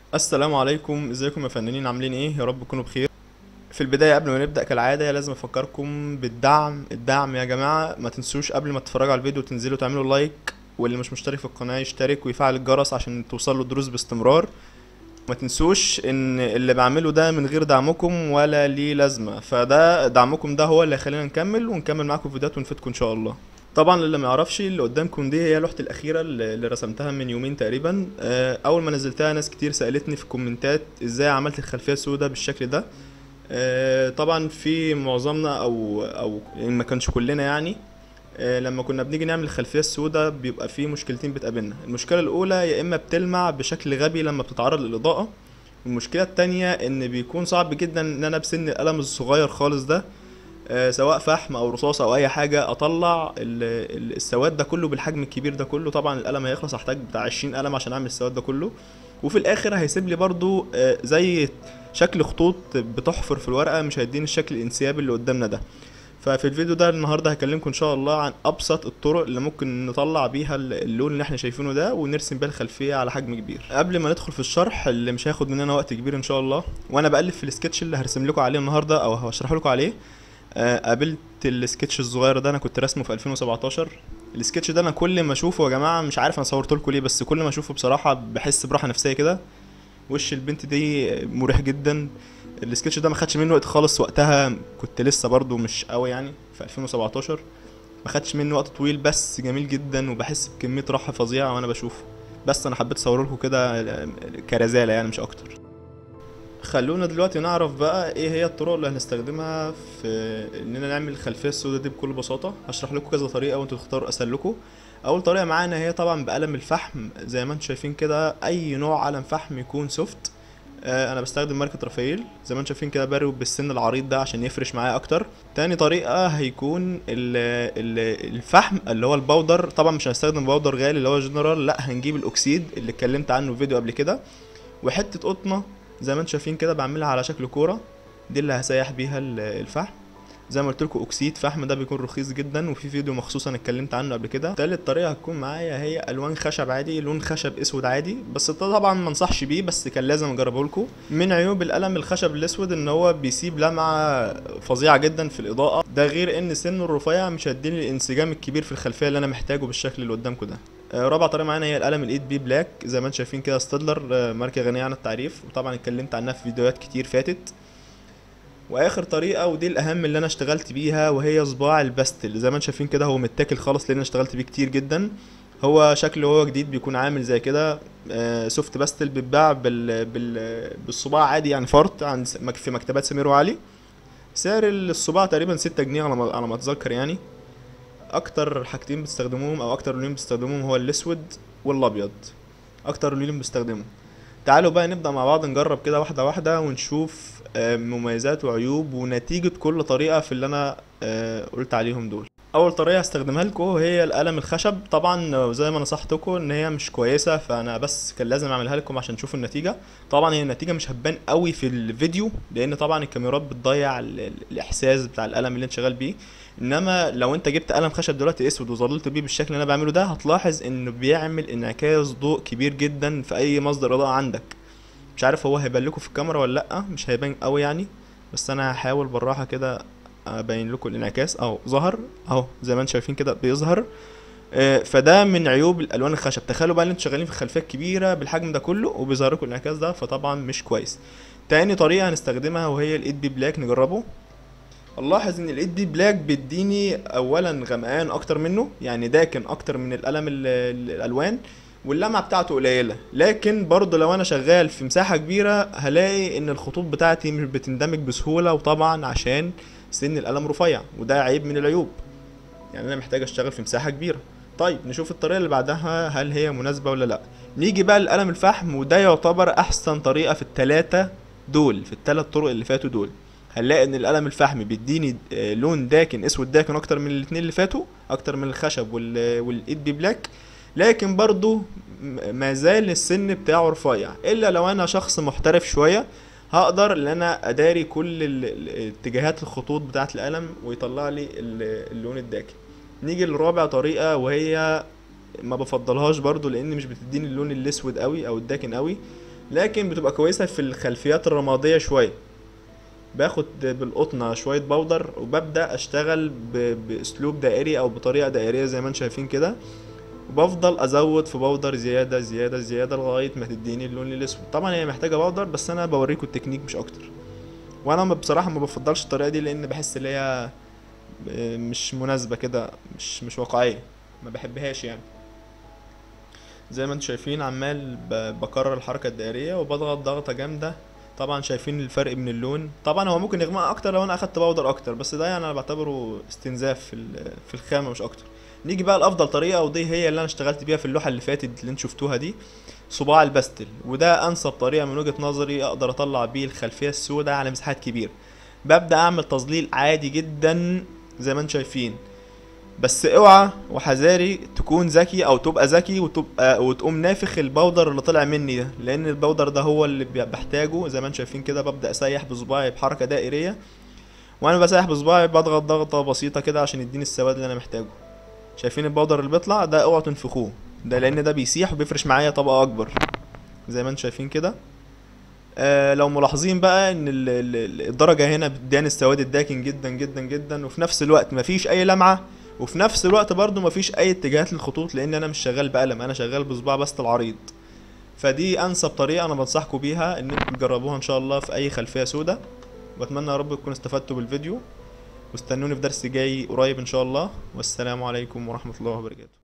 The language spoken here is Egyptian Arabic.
السلام عليكم ازيكم يا فنانين عاملين ايه يا رب تكونوا بخير في البدايه قبل ما نبدا كالعاده لازم افكركم بالدعم الدعم يا جماعه ما تنسوش قبل ما تتفرجوا على الفيديو تنزلوا تعملوا لايك واللي مش مشترك في القناه يشترك ويفعل الجرس عشان توصله الدروس باستمرار ما تنسوش ان اللي بعمله ده من غير دعمكم ولا ليه لازمه فده دعمكم ده هو اللي هيخلينا نكمل ونكمل معاكم فيديوهات ونفيدكم ان شاء الله طبعا اللي ما يعرفش اللي قدامكم دي هي لوحتي الاخيره اللي اللي رسمتها من يومين تقريبا آه، اول ما نزلتها ناس كتير سالتني في الكومنتات ازاي عملت الخلفيه السوداء بالشكل ده آه، طبعا في معظمنا او او يعني ما كانش كلنا يعني آه، لما كنا بنيجي نعمل الخلفيه السوداء بيبقى في مشكلتين بتقابلنا المشكله الاولى يا اما بتلمع بشكل غبي لما بتتعرض للاضاءه المشكله التانية ان بيكون صعب جدا ان انا بسن القلم الصغير خالص ده آه، سواء فحم او رصاص او اي حاجه اطلع ال- ال- السواد ده كله بالحجم الكبير ده كله طبعا القلم هيخلص هحتاج بتاع 20 قلم عشان اعمل السواد ده كله وفي الاخر هيسيب لي برضو آه، زي شكل خطوط بتحفر في الورقه مش هيديني الشكل الانسيابي اللي قدامنا ده ففي الفيديو ده النهارده هكلمكم ان شاء الله عن ابسط الطرق اللي ممكن نطلع بيها ال- اللون اللي احنا شايفينه ده ونرسم بيها الخلفيه على حجم كبير قبل ما ندخل في الشرح اللي مش هياخد مننا وقت كبير ان شاء الله وانا بألف في السكتش اللي هرسم لكم عليه النهارده او هشرح لكم عليه آه، قابلت السكتش الصغير ده انا كنت راسمه في 2017 السكتش ده انا كل ما اشوفه يا جماعه مش عارف انا صورت لكم ليه بس كل ما اشوفه بصراحه بحس براحه نفسيه كده وش البنت دي مريح جدا السكتش ده ما خدش منه وقت خالص وقتها كنت لسه برضو مش قوي يعني في 2017 ما خدش منه وقت طويل بس جميل جدا وبحس بكميه راحه فظيعه وانا بشوفه بس انا حبيت اصوره لكم كده كرزاله يعني مش اكتر خلونا دلوقتي نعرف بقى ايه هي الطرق اللي هنستخدمها في اننا نعمل الخلفيه السوداء دي بكل بساطه هشرح لكم كذا طريقه وانتوا تختاروا اسهل لكم اول طريقه معانا هي طبعا بقلم الفحم زي ما انتم شايفين كده اي نوع قلم فحم يكون سوفت آه، انا بستخدم ماركه رافائيل زي ما انتم شايفين كده بروي بالسن العريض ده عشان يفرش معايا اكتر تاني طريقه هيكون ال ال الفحم اللي هو البودر طبعا مش هنستخدم بودر غالي اللي هو جنرال لا هنجيب الاكسيد اللي اتكلمت عنه في فيديو قبل كده وحته قطنه زي ما انتم شايفين كده بعملها على شكل كوره دي اللي هسيح بيها ال- الفحم زي ما قلت لكم اكسيد فحم ده بيكون رخيص جدا وفي فيديو مخصوص انا اتكلمت عنه قبل كده تالت طريقه هتكون معايا هي الوان خشب عادي لون خشب اسود عادي بس ده طبعا ما انصحش بيه بس كان لازم اجربه لكم من عيوب القلم الخشب الاسود ان هو بيسيب لمعه فظيعه جدا في الاضاءه ده غير ان سنه الرفيع مش هيديني الانسجام الكبير في الخلفيه اللي انا محتاجه بالشكل اللي قدامكم ده آه، رابع طريقه معانا هي القلم الايد بي بلاك زي ما انتم شايفين كده ستادلر آه، ماركه غنيه عن التعريف وطبعا اتكلمت عنها في فيديوهات كتير فاتت واخر طريقه ودي الاهم اللي انا اشتغلت بيها وهي صباع الباستل زي ما انتم شايفين كده هو متاكل خالص لان انا اشتغلت بيه كتير جدا هو شكله هو جديد بيكون عامل زي كده آه، سوفت باستل بيتباع بال... بال... بالصباع عادي يعني فرط عند س- مك- في مكتبات سمير وعلي سعر الصباع تقريبا ستة جنيه على ما على ما اتذكر يعني اكتر حاجتين بتستخدموهم او اكتر لونين بتستخدموهم هو الاسود والابيض اكتر لونين بستخدمهم تعالوا بقى نبدأ مع بعض نجرب كده واحدة واحدة ونشوف آه، مميزات وعيوب ونتيجة كل طريقة في اللي أنا آه، قلت عليهم دول أول طريقة هستخدمها لكم هي القلم الخشب طبعا زي ما نصحتكم إن هي مش كويسة فأنا بس كان لازم أعملها لكم عشان تشوفوا النتيجة طبعا هي النتيجة مش هتبان قوي في الفيديو لأن طبعا الكاميرات بتضيع ال- ال- الإحساس بتاع القلم اللي أنت شغال بيه انما لو انت جبت قلم خشب دلوقتي اسود وظللت بيه بالشكل اللي انا بعمله ده هتلاحظ انه بيعمل انعكاس ضوء كبير جدا في اي مصدر اضاءه عندك مش عارف هو هيبان لكم في الكاميرا ولا لا مش هيبان قوي يعني بس انا هحاول بالراحه كده ابين لكم الانعكاس اهو ظهر اهو زي ما انتم شايفين كده بيظهر آه، فده من عيوب الالوان الخشب تخيلوا بقى ان انتوا شغالين في خلفيه كبيره بالحجم ده كله وبيظهر لكم الانعكاس ده فطبعا مش كويس تاني طريقه هنستخدمها وهي الايد بي بلاك نجربه نلاحظ ان الايد بي بلاك بيديني اولا غمقان اكتر منه يعني داكن اكتر من القلم ال- ال- الالوان واللمعه بتاعته قليله لكن برضه لو انا شغال في مساحه كبيره هلاقي ان الخطوط بتاعتي مش بتندمج بسهوله وطبعا عشان سن القلم رفيع وده عيب من العيوب يعني انا محتاج اشتغل في مساحه كبيره طيب نشوف الطريقه اللي بعدها هل هي مناسبه ولا لا نيجي بقى لقلم الفحم وده يعتبر احسن طريقه في التلاتة دول في التلات طرق اللي فاتوا دول هنلاقي ان القلم الفحم بيديني آه، لون داكن اسود داكن اكتر من الاتنين اللي فاتوا اكتر من الخشب وال- والايد بي بلاك لكن برضو م- ما زال السن بتاعه رفيع الا لو انا شخص محترف شويه هقدر ان انا اداري كل ال- ال- اتجاهات الخطوط بتاعه القلم ويطلع لي ال- اللون الداكن نيجي لرابع طريقه وهي ما بفضلهاش برضو لان مش بتديني اللون الاسود قوي او الداكن قوي لكن بتبقى كويسة في الخلفيات الرمادية شوية باخد بالقطنة شوية بودر وببدأ اشتغل ب- باسلوب دائري او بطريقة دائرية زي ما انتم شايفين كده وبفضل ازود في بودر زيادة زيادة زيادة لغاية ما تديني اللون الاسود طبعا هي محتاجة بودر بس انا بوريكم التكنيك مش اكتر وانا ما- بصراحة ما بفضلش الطريقة دي لان بحس ان هي مش مناسبة كده مش مش واقعية ما بحبهاش يعني زي ما انتم شايفين عمال ب- بكرر الحركة الدائرية وبضغط ضغطة جامدة طبعا شايفين الفرق من اللون طبعا هو ممكن يغمق اكتر لو انا اخدت باودر اكتر بس ده يعني انا بعتبره استنزاف في ال- في الخامة مش اكتر نيجي بقى لافضل طريقة ودي هي اللي انا اشتغلت بيها في اللوحة اللي فاتت اللي انتوا شفتوها دي صباع الباستل وده انسب طريقة من وجهة نظري اقدر اطلع بيه الخلفية السوداء على مساحات كبيرة ببدأ اعمل تظليل عادي جدا زي ما انتم شايفين بس اوعى وحذاري تكون ذكي او تبقى ذكي وتبقى وتقوم نافخ البودر اللي طلع مني ده لان البودر ده هو اللي بي- بحتاجه زي ما انتم شايفين كده ببدا اسيح بصباعي بحركه دائريه وانا بسيح بصباعي بضغط ضغطه بسيطه كده عشان يديني السواد اللي انا محتاجه شايفين البودر اللي بيطلع ده اوعوا تنفخوه ده لان ده بيسيح وبيفرش معايا طبقه اكبر زي ما انتم شايفين كده آه لو ملاحظين بقى ان ال- ال- ال- الدرجه هنا بتديني السواد الداكن جدا جدا جدا وفي نفس الوقت مفيش اي لمعه وفي نفس الوقت برضو مفيش اي اتجاهات للخطوط لان انا مش شغال بقلم انا شغال بصباع بس العريض فدي انسب طريقه انا بنصحكم بيها ان انتوا تجربوها ان شاء الله في اي خلفيه سوداء واتمنى يا رب تكونوا استفدتوا بالفيديو واستنوني في درس جاي قريب ان شاء الله والسلام عليكم ورحمه الله وبركاته